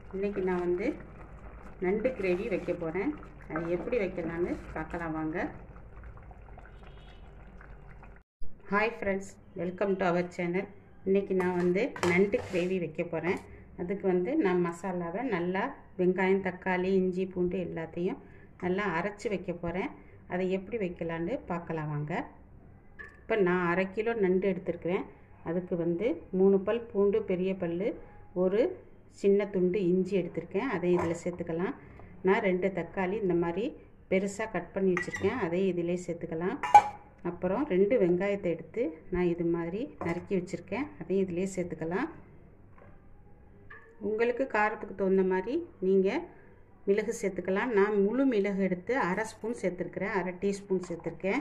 இன்றைக்கி நான் வந்து நண்டு கிரேவி வைக்க போகிறேன் அது எப்படி வைக்கலான்னு பார்க்கலாம் வாங்க hi friends welcome to our channel இன்றைக்கி நான் வந்து நண்டு கிரேவி வைக்க போகிறேன் அதுக்கு வந்து நான் மசாலாவை நல்லா வெங்காயம் தக்காளி இஞ்சி பூண்டு எல்லாத்தையும் நல்லா அரைச்சி வைக்க போகிறேன் அதை எப்படி வைக்கலான்னு பார்க்கலாம் வாங்க இப்போ நான் அரை கிலோ நண்டு எடுத்துருக்கிறேன் அதுக்கு வந்து மூணு பல் பூண்டு பெரிய பல் ஒரு சின்ன துண்டு இஞ்சி எடுத்திருக்கேன் அதை இதில் சேர்த்துக்கலாம் நான் ரெண்டு தக்காளி இந்த மாதிரி பெருசாக கட் பண்ணி வச்சுருக்கேன் அதையும் இதிலே சேர்த்துக்கலாம் அப்புறம் ரெண்டு வெங்காயத்தை எடுத்து நான் இது மாதிரி நறுக்கி வச்சுருக்கேன் அதையும் இதிலே சேர்த்துக்கலாம் உங்களுக்கு காரத்துக்கு தகுந்த மாதிரி நீங்கள் மிளகு சேர்த்துக்கலாம் நான் முழு மிளகு எடுத்து அரை ஸ்பூன் சேர்த்துருக்குறேன் அரை டீஸ்பூன் சேர்த்துருக்கேன்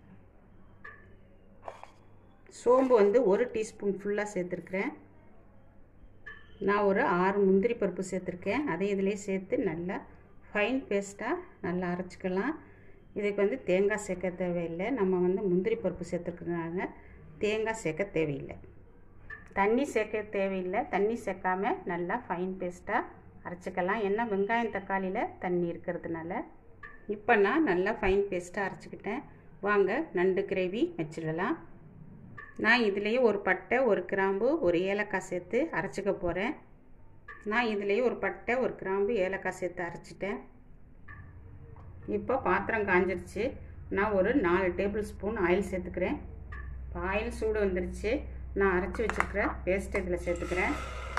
சோம்பு வந்து ஒரு டீஸ்பூன் ஃபுல்லாக சேர்த்துருக்குறேன் நான் ஒரு ஆறு முந்திரி பருப்பு சேர்த்துருக்கேன் அதை இதிலே சேர்த்து நல்லா ஃபைன் பேஸ்ட்டாக நல்லா அரைச்சிக்கலாம் இதுக்கு வந்து தேங்காய் சேர்க்க தேவையில்லை நம்ம வந்து முந்திரி பருப்பு சேர்த்துருக்கனால தேங்காய் சேர்க்க தேவையில்லை தண்ணி சேர்க்க தேவையில்லை தண்ணி சேர்க்காம நல்லா ஃபைன் பேஸ்ட்டாக அரைச்சிக்கலாம் ஏன்னா வெங்காயம் தக்காளியில் தண்ணி இருக்கிறதுனால இப்போ நான் நல்லா ஃபைன் பேஸ்ட்டாக அரைச்சிக்கிட்டேன் வாங்க நண்டு கிரேவி வச்சிடலாம் நான் இதுலேயே ஒரு பட்டை ஒரு கிராம்பு ஒரு ஏலக்காய் சேர்த்து அரைச்சிக்க போகிறேன் நான் இதுலேயே ஒரு பட்டை ஒரு கிராம்பு ஏலக்காய் சேர்த்து அரைச்சிட்டேன் இப்போ பாத்திரம் காஞ்சிருச்சு நான் ஒரு நாலு டேபிள் ஸ்பூன் ஆயில் சேர்த்துக்கிறேன் இப்போ ஆயில் சூடு வந்துருச்சு நான் அரைச்சி வச்சுருக்கிற பேஸ்ட் இதில் சேர்த்துக்கிறேன்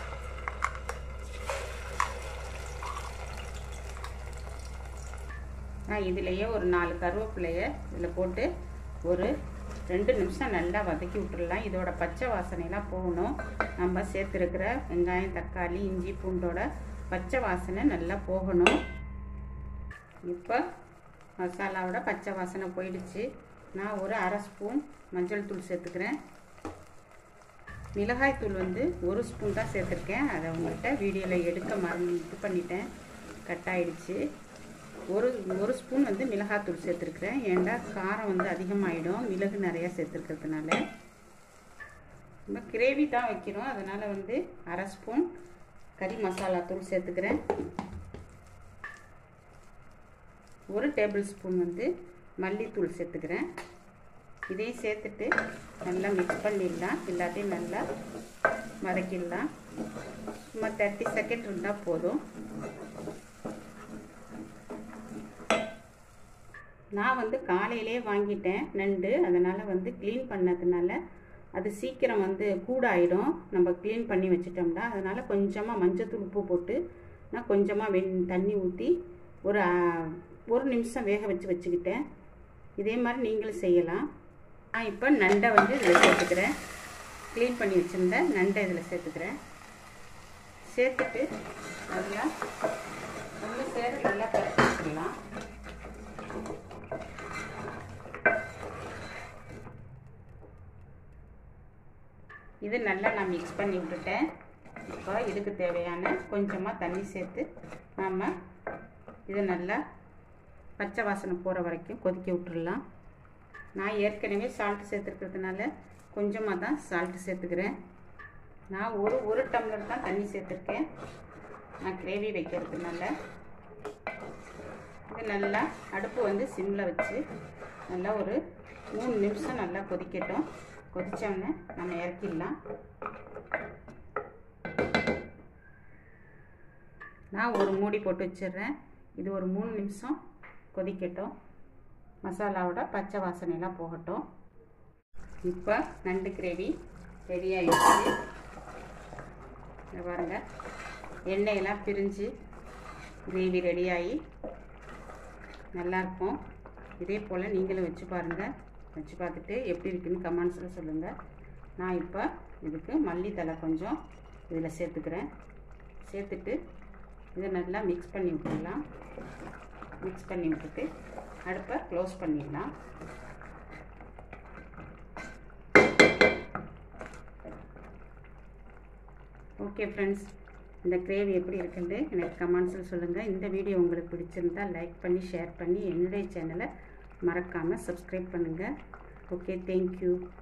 நான் இதுலேயே ஒரு நாலு கருவேப்பிலையை இதில் போட்டு ஒரு ரெண்டு நிமிஷம் நல்லா வதக்கி விட்டுடலாம் இதோட பச்சை வாசனைலாம் போகணும் நம்ம சேர்த்துருக்கிற வெங்காயம் தக்காளி இஞ்சி பூண்டோட பச்சை வாசனை நல்லா போகணும் இப்போ மசாலாவோட பச்சை வாசனை போயிடுச்சு நான் ஒரு அரை ஸ்பூன் மஞ்சள் தூள் சேர்த்துக்கிறேன் மிளகாய் தூள் வந்து ஒரு ஸ்பூன் தான் சேர்த்துருக்கேன் அதை உங்கள்கிட்ட வீடியோவில் எடுக்க மறந்து இது பண்ணிட்டேன் கட் ஆகிடுச்சு ஒரு ஒரு ஸ்பூன் வந்து மிளகாத்தூள் சேர்த்துருக்குறேன் ஏன்டா காரம் வந்து அதிகமாகிடும் மிளகு நிறையா சேர்த்துருக்கிறதுனால நம்ம கிரேவி தான் வைக்கிறோம் அதனால் வந்து அரை ஸ்பூன் கறி மசாலா தூள் சேர்த்துக்கிறேன் ஒரு டேபிள் ஸ்பூன் வந்து மல்லித்தூள் சேர்த்துக்கிறேன் இதையும் சேர்த்துட்டு நல்லா மிக்ஸ் பண்ணிடலாம் எல்லாத்தையும் நல்லா வதக்கிடலாம் சும்மா தேர்ட்டி செகண்ட் இருந்தால் போதும் நான் வந்து காலையிலே வாங்கிட்டேன் நண்டு அதனால் வந்து க்ளீன் பண்ணதுனால அது சீக்கிரம் வந்து கூடாயிடும் நம்ம க்ளீன் பண்ணி வச்சிட்டோம்னா அதனால் கொஞ்சமாக மஞ்சத்தூள் உப்பு போட்டு நான் கொஞ்சமாக வெண் தண்ணி ஊற்றி ஒரு ஒரு நிமிஷம் வேக வச்சு வச்சுக்கிட்டேன் இதே மாதிரி நீங்களும் செய்யலாம் நான் இப்போ நண்டை வந்து இதில் சேர்த்துக்கிறேன் க்ளீன் பண்ணி வச்சுருந்தேன் நண்டை இதில் சேர்த்துக்கிறேன் சேர்த்துட்டு நல்லா ஒன்று சேர நல்லா கரைச்சி வச்சிடலாம் இது நல்லா நான் மிக்ஸ் பண்ணி விட்டுட்டேன் இப்போ இதுக்கு தேவையான கொஞ்சமாக தண்ணி சேர்த்து நாம் இது நல்லா பச்சை வாசனை போகிற வரைக்கும் கொதிக்க விட்டுடலாம் நான் ஏற்கனவே சால்ட்டு சேர்த்துருக்கிறதுனால கொஞ்சமாக தான் சால்ட்டு சேர்த்துக்கிறேன் நான் ஒரு ஒரு டம்ளர் தான் தண்ணி சேர்த்துருக்கேன் நான் கிரேவி வைக்கிறதுனால இது நல்லா அடுப்பு வந்து சிம்மில் வச்சு நல்லா ஒரு மூணு நிமிஷம் நல்லா கொதிக்கட்டும் கொதித்தோடனே நம்ம இறக்கிடலாம் நான் ஒரு மூடி போட்டு வச்சிடுறேன் இது ஒரு மூணு நிமிஷம் கொதிக்கட்டும் மசாலாவோட பச்சை வாசனைலாம் போகட்டும் இப்போ நண்டு கிரேவி ரெடி ஆகிடுச்சு பாருங்க எண்ணெயெல்லாம் பிரிஞ்சு கிரேவி ரெடியாகி நல்லாயிருக்கும் இதே போல் நீங்களும் வச்சு பாருங்கள் வச்சு பார்த்துட்டு எப்படி இருக்குன்னு கமெண்ட்ஸில் சொல்லுங்கள் நான் இப்போ இதுக்கு மல்லித்தலை கொஞ்சம் இதில் சேர்த்துக்கிறேன் சேர்த்துட்டு இதை நல்லா மிக்ஸ் பண்ணி விட்டுடலாம் மிக்ஸ் பண்ணி விட்டுட்டு அடுப்பை க்ளோஸ் பண்ணிடலாம் ஓகே ஃப்ரெண்ட்ஸ் இந்த கிரேவி எப்படி இருக்குன்னு எனக்கு கமெண்ட்ஸில் சொல்லுங்கள் இந்த வீடியோ உங்களுக்கு பிடிச்சிருந்தா லைக் பண்ணி ஷேர் பண்ணி என்னுடைய சேனலை மறக்காமல் சப்ஸ்கிரைப் பண்ணுங்கள் ஓகே தேங்க்யூ